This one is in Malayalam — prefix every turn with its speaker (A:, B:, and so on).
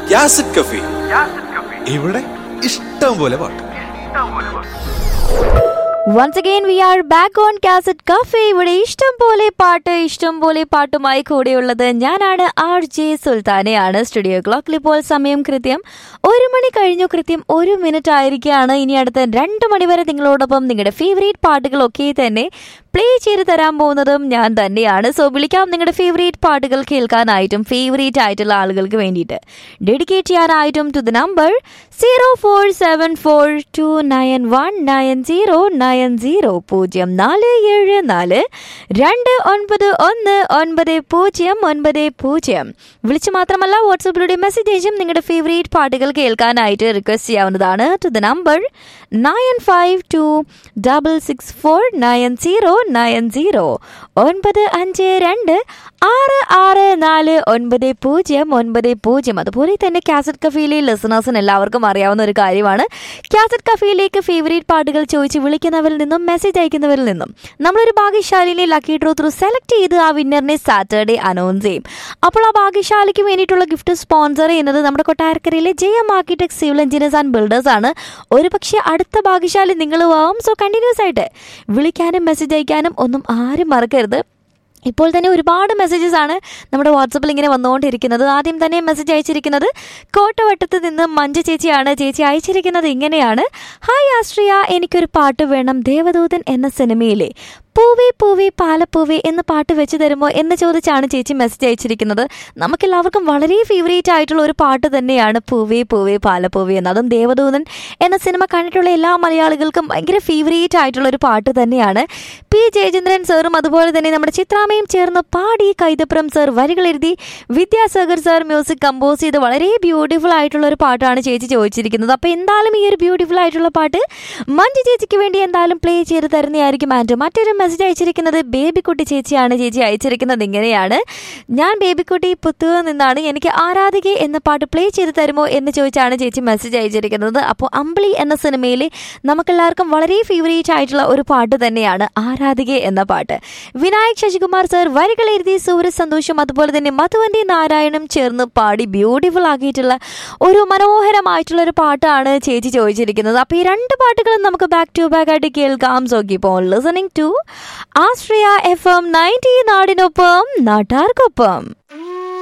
A: യാസിഡ് കഫി ഇവിടെ ഇഷ്ടം പോലെ പാട്ട്
B: once again we are back on cassette cafe ഇവിടെ ഇഷ്ടം പോലെ പാട്ട് ഇഷ്ടം പോലെ പാട്ടുമായി കൂടെയുള്ളത് ഞാനാണ് ആർ ജെ സുൽത്താനയാണ് സ്റ്റുഡിയോ ക്ലോക്കിൽ ഇപ്പോൾ സമയം കൃത്യം ഒരു മണി കഴിഞ്ഞു കൃത്യം ഒരു മിനിറ്റ് ആയിരിക്കുകയാണ് ഇനി അടുത്ത രണ്ട് മണി വരെ നിങ്ങളോടൊപ്പം നിങ്ങളുടെ ഫേവറേറ്റ് പാട്ടുകളൊക്കെ തന്നെ പ്ലേ ചെയ്ത് തരാൻ പോകുന്നതും ഞാൻ തന്നെയാണ് സോ വിളിക്കാം നിങ്ങളുടെ ഫേവറേറ്റ് പാട്ടുകൾ കേൾക്കാനായിട്ടും ഫേവറേറ്റ് ആയിട്ടുള്ള ആളുകൾക്ക് വേണ്ടിയിട്ട് ഡെഡിക്കേറ്റ് ചെയ്യാനായിട്ടും to the number zero four seven four two nine one nine zero nine zero പൂജ്യം നാല് ഏഴ് നാല് രണ്ട് ഒൻപത് ഒന്ന് ഒൻപത് പൂജ്യം ഒൻപത് പൂജ്യം വിളിച്ച് മാത്രമല്ല വാട്സപ്പിലൂടെ മെസ്സേജ് അയച്ചും നിങ്ങളുടെ ഫേവറേറ്റ് പാട്ടുകൾ കേൾക്കാനായിട്ട് റിക്വസ്റ്റ് ചെയ്യാവുന്നതാണ് to the number nine five two double six four nine zero nine zero ഒൻപത് അഞ്ച് രണ്ട് ആറ് ആറ് നാല് ഒൻപത് പൂജ്യം ഒൻപത് പൂജ്യം അതുപോലെ തന്നെ കാസറ്റ് കഫയിലെ ലിസണേഴ്സിന് എല്ലാവർക്കും അറിയാവുന്ന ഒരു കാര്യമാണ് കാസറ്റ് കഫയിലേക്ക് ഫേവറേറ്റ് പാട്ടുകൾ ചോദിച്ച് വിളിക്കുന്നവരിൽ നിന്നും മെസ്സേജ് അയക്കുന്നവരിൽ നിന്നും നമ്മളൊരു ഭാഗ്യശാലിനെ ലക്കി ഡ്രോ ത്രൂ സെലക്ട് ചെയ്ത് ആ വിന്നറിനെ സാറ്റർഡേ അനൗൺസ് ചെയ്യും അപ്പോൾ ആ ഭാഗ്യശാലിക്ക് വേണ്ടിയിട്ടുള്ള ഗിഫ്റ്റ് സ്പോൺസർ ചെയ്യുന്നത് നമ്മുടെ കൊട്ടാരക്കരയിലെ J M architect civil engineers and builders ആണ് ഒരു പക്ഷേ അടുത്ത ഭാഗ്യശാലി നിങ്ങൾ ആവും സോ കണ്ടിന്യൂസ് ആയിട്ട് വിളിക്കാനും മെസ്സേജ് അയക്കാനും ഒന്നും ആരും മറക്കരുത് ഇപ്പോൾ തന്നെ ഒരുപാട് മെസ്സേജസ് ആണ് നമ്മുടെ വാട്സപ്പിൽ ഇങ്ങനെ വന്നുകൊണ്ടിരിക്കുന്നത് ആദ്യം തന്നെ മെസ്സേജ് അയച്ചിരിക്കുന്നത് കോട്ടവട്ടത്ത് നിന്ന് മഞ്ജു ചേച്ചിയാണ് ചേച്ചി അയച്ചിരിക്കുന്നത് ഇങ്ങനെയാണ് ഹായ് ആശ്രിയ എനിക്കൊരു പാട്ട് വേണം ദേവദൂതൻ എന്ന സിനിമയിലെ പൂവേ പൂവേ പാലപ്പൂവേ എന്ന് പാട്ട് വെച്ച് തരുമോ എന്ന് ചോദിച്ചാണ് ചേച്ചി മെസ്സേജ് അയച്ചിരിക്കുന്നത് നമുക്കെല്ലാവർക്കും വളരെ ഫേവറേറ്റ് ആയിട്ടുള്ള ഒരു പാട്ട് തന്നെയാണ് പൂവേ പൂവേ പാലപ്പൂവേ എന്ന് അതും ദേവദൂതൻ എന്ന സിനിമ കണ്ടിട്ടുള്ള എല്ലാ മലയാളികൾക്കും ഭയങ്കര ഫേവറേറ്റ് ആയിട്ടുള്ള ഒരു പാട്ട് തന്നെയാണ് പി ജയചന്ദ്രൻ സാറും അതുപോലെ തന്നെ നമ്മുടെ ചിത്രാമയും ചേർന്ന് പാടി കൈതപ്രം സാർ വരികൾ എഴുതി വിദ്യാസാഗർ സാർ മ്യൂസിക് കമ്പോസ് ചെയ്ത് വളരെ ബ്യൂട്ടിഫുൾ ആയിട്ടുള്ള ഒരു പാട്ടാണ് ചേച്ചി ചോദിച്ചിരിക്കുന്നത് അപ്പോൾ എന്തായാലും ഈ ഒരു ബ്യൂട്ടിഫുൾ ആയിട്ടുള്ള പാട്ട് മഞ്ജു ചേച്ചിക്ക് വേണ്ടി എന്തായാലും പ്ലേ ചെയ്ത് തരുന്നതായിരിക്കും ആൻഡ് മറ്റൊരു മെസ്സേജ് അയച്ചിരിക്കുന്നത് ബേബിക്കുട്ടി ചേച്ചിയാണ് ചേച്ചി അയച്ചിരിക്കുന്നത് ഇങ്ങനെയാണ് ഞാൻ ബേബിക്കുട്ടി പുത്തുക നിന്നാണ് എനിക്ക് ആരാധിക എന്ന പാട്ട് പ്ലേ ചെയ്ത് തരുമോ എന്ന് ചോദിച്ചാണ് ചേച്ചി മെസ്സേജ് അയച്ചിരിക്കുന്നത് അപ്പോൾ അമ്പിളി എന്ന സിനിമയിലെ നമുക്കെല്ലാവർക്കും വളരെ ഫേവറേറ്റ് ആയിട്ടുള്ള ഒരു പാട്ട് തന്നെയാണ് ആരാധിക എന്ന പാട്ട് വിനായക് ശശികുമാർ സർ വരികൾ എഴുതി സൂര്യ സന്തോഷം അതുപോലെ തന്നെ മധുവന്തി നാരായണും ചേർന്ന് പാടി ബ്യൂട്ടിഫുൾ ആക്കിയിട്ടുള്ള ഒരു മനോഹരമായിട്ടുള്ള ഒരു പാട്ടാണ് ചേച്ചി ചോദിച്ചിരിക്കുന്നത് അപ്പോൾ ഈ രണ്ട് പാട്ടുകളും നമുക്ക് ബാക്ക് ടു ബാക്ക് ആയിട്ട് കേൾക്കാം so keep on listening to Astria F M ninety നാടിനൊപ്പം നാട്ടാർക്കൊപ്പം